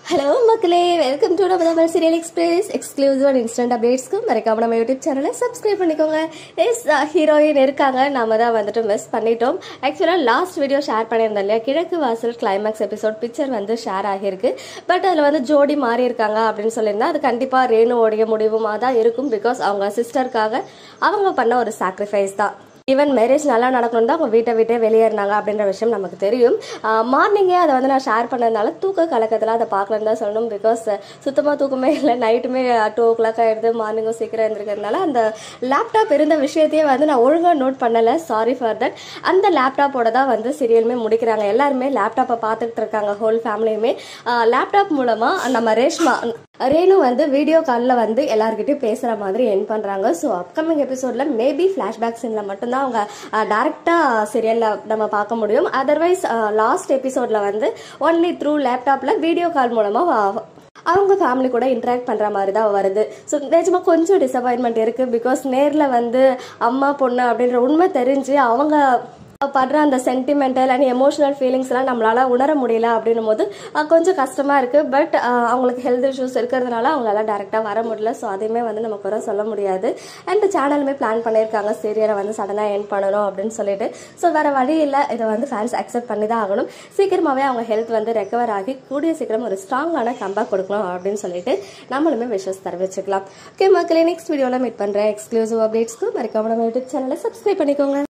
hello மக்களே welcome to நம்ம Tamil serial express exclusive and instant அப்டேட்ஸ்க்கும் மறக்காம நம்ம யூடியூப் சேனலை சப்ஸ்கிரைப் பண்ணிக்கோங்க எஸ் ஹீரோயின் இருக்காங்க நாம தான் வந்துட்டு மிஸ் பண்ணிட்டோம் ஆக்சுவலாக லாஸ்ட் வீடியோ ஷேர் பண்ணியிருந்தோம் இல்லையா Kizhakku Vaasal climax episode picture வந்து ஷேர் ஆகியிருக்கு பட் அதில் வந்து ஜோடி மாறி இருக்காங்க அப்படின்னு சொல்லியிருந்தா அது கண்டிப்பாக ரேணுவோடைய முடிவுமாக தான் இருக்கும் பிகாஸ் அவங்க சிஸ்டருக்காக அவங்க பண்ண ஒரு சாக்ரிஃபைஸ் தான் ஈவன் மேரேஜ் நல்லா நடக்கணும் தான் அவங்க வீட்டை விட்டே வெளியேறினாங்க அப்படின்ற விஷயம் நமக்கு தெரியும் மார்னிங்கே அதை வந்து நான் ஷேர் பண்ணதுனால தூக்க கலக்கத்தில் அதை பார்க்கலன்னு தான் சொல்லணும் பிகாஸ் சுத்தமாக தூக்கமே இல்லை நைட்டுமே டூ ஓ கிளாக் ஆகிடுது மார்னிங்கும் சீக்கிரம் இருந்திருக்கிறதுனால அந்த லேப்டாப் இருந்த விஷயத்தையே வந்து நான் ஒழுங்காக நோட் பண்ணலை சாரி ஃபார் தட் அந்த லேப்டாப்போட தான் வந்து சீரியலுமே முடிக்கிறாங்க எல்லாருமே லேப்டாப்பை பார்த்துட்டு இருக்காங்க ஹோல் ஃபேமிலியுமே லேப்டாப் மூலமாக நம்ம ரேஷ்மா ரேணு வந்து வீடியோ காலில் வந்து எல்லாருக்கிட்டையும் பேசுகிற மாதிரி என் பண்ணுறாங்க ஸோ அப்கமிங் எபிசோடில் மேபி ஃப்ளாஷ்பேக் சீனில் மட்டும்தான் அவங்க டேரெக்டாக சீரியலில் நம்ம பார்க்க முடியும் அதர்வைஸ் லாஸ்ட் எபிசோடில் வந்து ஒன்லி த்ரூ லேப்டாப்பில் வீடியோ கால் மூலமாக அவங்க ஃபேமிலி கூட இன்ட்ராக்ட் பண்ணுற மாதிரி தான் வருது ஸோ நிஜமாக கொஞ்சம் டிசப்பாயின்மெண்ட் இருக்குது பிகாஸ் நேரில் வந்து அம்மா பொண்ணு அப்படின்ற உண்மை தெரிஞ்சு அவங்க படுற அந்த சென்டிமெண்டல் அண்ட் எமோஷனல் ஃபீலிங்ஸ்லாம் நம்மளால உணர முடியல அப்படின்னும் போது அஹ், கொஞ்சம் கஷ்டமாக இருக்குது பட் அவங்களுக்கு ஹெல்த் இஷ்யூஸ் இருக்கிறதுனால அவங்களால டேரெக்டாக வர முடியல ஸோ அதையுமே வந்து நம்ம குறை சொல்ல முடியாது அண்ட் சேனலுமே பிளான் பண்ணியிருக்காங்க சீரியலை வந்து சடனாக என் பண்ணணும் அப்படின்னு சொல்லிட்டு ஸோ வேறு வழி இல்லை இதை வந்து ஃபேன்ஸ் அக்செப்ட் பண்ணி தான் ஆகணும் சீக்கிரமாகவே அவங்க ஹெல்த் வந்து ரெக்கவர் ஆகி கூடிய சீக்கிரம் ஒரு ஸ்ட்ராங்கான கம்பேக் கொடுக்கணும் அப்படின்னு சொல்லிட்டு நம்மளுமே விஷஸ் தெரிவிச்சுக்கலாம் ஓகே மக்களே நெக்ஸ்ட் வீடியோவில் மீட் பண்ணுறேன் எக்ஸ்க்ளூசிவ் அப்டேட்ஸ்க்கு மறக்காம நம்ம யூடியூப் சேனலை சப்ஸ்கிரைப் பண்ணிக்கோங்க